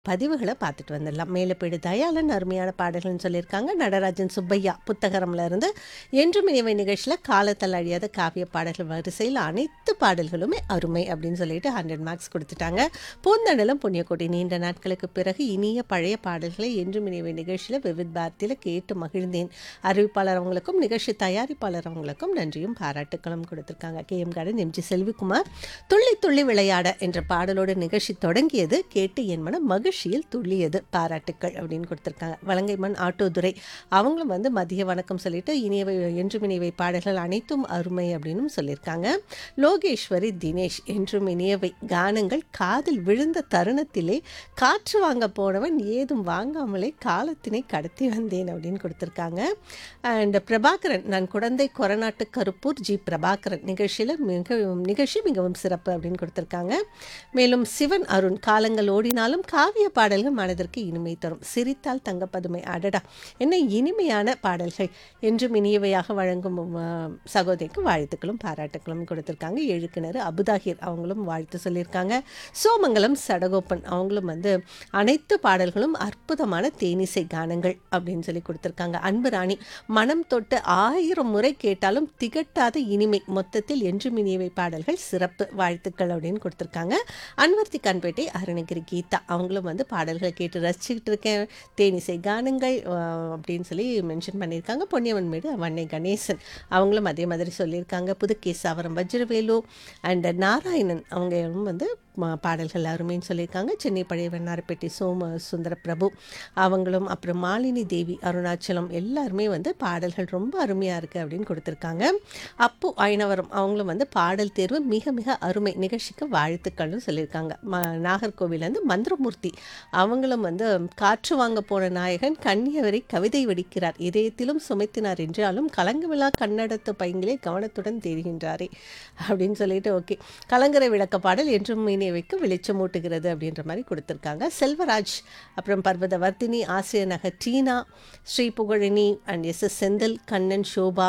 பதிவுகள பார்த்துட்டு வந்துடலாம். மேலப்பேடு தயாளன் அருமையான பாடல்கள்னு சொல்லியிருக்காங்க. நடராஜன் சுப்பையா புத்தகரம்ல இருந்து என்றும் இனிமை நிகழ்ச்சியில காலத்தால் அழியாத காவிய பாடல்கள் வரிசையில் அனைத்து பாடல்களுமே அருமை அப்படின்னு சொல்லிட்டு 100 மார்க்ஸ் குடுத்துட்டாங்க. பூந்தண்டலம் புண்ணியக்கோட்டை நீண்ட நாட்களுக்கு பிறகு இனிய பழைய பாடல்களை என்றும் இனிமை நிகழ்ச்சியில விவித் பாரதியில கேட்டு மகிழ்ந்தேன். அறிவிப்பாளர் அவங்களுக்கும், நிகழ்ச்சி தயாரிப்பாளர் அவங்களுக்கும் நன்றியும் பாராட்டுக்களும் குடுத்திருக்காங்க. கே.எம். கார்டன் எம்.ஜி. செல்விக்குமார் துள்ளி துள்ளி விளையாட என்ற பாடலோட நிகழ்ச்சி தொடங்கியது. கேட்டு என் மனம் மகிழ்ச்சியில் துள்ளியது. பாராட்டுக்கள் அப்படின்னு குடுத்திருக்காங்க. வலங்கைமான் ஆட்டோதுரை அவங்களும் வந்து மதிய வணக்கம் சொல்லிட்டு இனியவை என்றும் இனியவை பாடல்கள் அனைத்தும் அருமை அப்படின்னும் சொல்லியிருக்காங்க. லோகேஸ்வரி தினேஷ் என்றும் இனியவை கானங்கள் காதில் விழுந்த தருணத்திலே காற்று வாங்க போனவன் ஏதும் வாங்காமலே காலத்தினை கடத்தி வந்தேன் அப்படின்னு குடுத்திருக்காங்க. அண்ட் பிரபாகரன் நான் குடந்தை கொரநாட்டு கருப்பூர் ஜி. பிரபாகரன் நிகழ்ச்சியில மிக நிகழ்ச்சி மிகவும் சிறப்பு அப்படின்னு குடுத்திருக்காங்க. மேலும் சிவன் அருண் காலங்கள் ஓடினாலும் காவிய பாடல்கள் மனதிற்கு இனிமை தரும். சிரித்தால் தங்கப்பதுமை அடடா! என்ன இனிமையான பாடல்கள் என்றும் இனியவையாக வழங்கும் அ சகோதரிக்கு வாழ்த்துக்களும் பாராட்டுக்களும் குடுத்திருக்காங்க. எழுக்கிணறு அபுதாகிர் அவங்களும் வாழ்த்து சொல்லியிருக்காங்க. சோமங்கலம் சடகோப்பன் அவங்களும் வந்து அனைத்து பாடல்களும் அற்புதமான தேனிசை கானங்கள் அப்படின்னு சொல்லி குடுத்திருக்காங்க. அன்புராணி மனம் தொட்டு 1000 முறை கேட்டாலும் திகட்டாத இனிமை மொத்தத்தில் என்றும் இனியவை பாடல்கள் சிறப்பு வாழ்த்துக்கள் அப்படின்னு குடுத்திருக்காங்க. அன்வர்த்தி கான்பேட்டை அருணகிரி கீதா அவங்களும் வந்து பாடல்கள் கேட்டு ரசிச்சுக்கிட்டு இருக்கேன். தேனிசை கானங்கள் அ அப்படின்னு சொல்லி மென்ஷன் பண்ணியிருக்காங்க. பொன்னியம்மன்மேடு வன்னை கணேசன் அவங்களும் அதே மாதிரி சொல்லியிருக்காங்க. புதுக்கேசாவரம் வஜ்ரவேலு அண்ட் நாராயணன் அவங்களும் வந்து ம பாடல்கள் அருமைன்னு சொல்லியிருக்காங்க. சென்னை பழைய வண்ணாரப்பேட்டை சோம சுந்தர பிரபு அவங்களும் அப்புறம் மாலினி தேவி அருணாச்சலம் எல்லாருமே வந்து பாடல்கள் ரொம்ப அருமையா இருக்கு அப்படின்னு குடுத்திருக்காங்க. அப்பு அயனவரம் அவங்களும் வந்து பாடல் தேர்வு மிக மிக அருமை நிகழ்ச்சிக்கு வாழ்த்துக்கள்னு சொல்லியிருக்காங்க. ம நாகர்கோவிலேருந்து மந்திரமூர்த்தி அவங்களும் வந்து காற்று வாங்க போன நாயகன் கண்ணியவரை கவிதை வடிக்கிறார். இதயத்திலும் சுமைத்தினார் என்றாலும் கலங்கவிழா கன்னடத்து பைங்கிலே கவனத்துடன் தெரிகின்றாரே அப்படின்னு சொல்லிட்டு ஓகே. கலங்கரை விளக்க பாடல் என்றும் இனியவைக்கு வெளிச்சமூட்டுகிறது அப்படின்ற மாரி குடுத்திருக்காங்க. செல்வராஜ் அப்புறம் Parvathavardhini Asiriyar Nagar Tina Sri Pugazhini and S. S. Senthil Kannan Shobha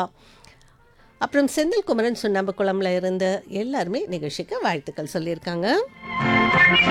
அப்புறம் செந்தில் குமரன் சுண்ணாம்புக்குளம்ல இருந்து எல்லாருமே நிகழ்ச்சிக்கு வாழ்த்துக்கள் சொல்லியிருக்காங்க.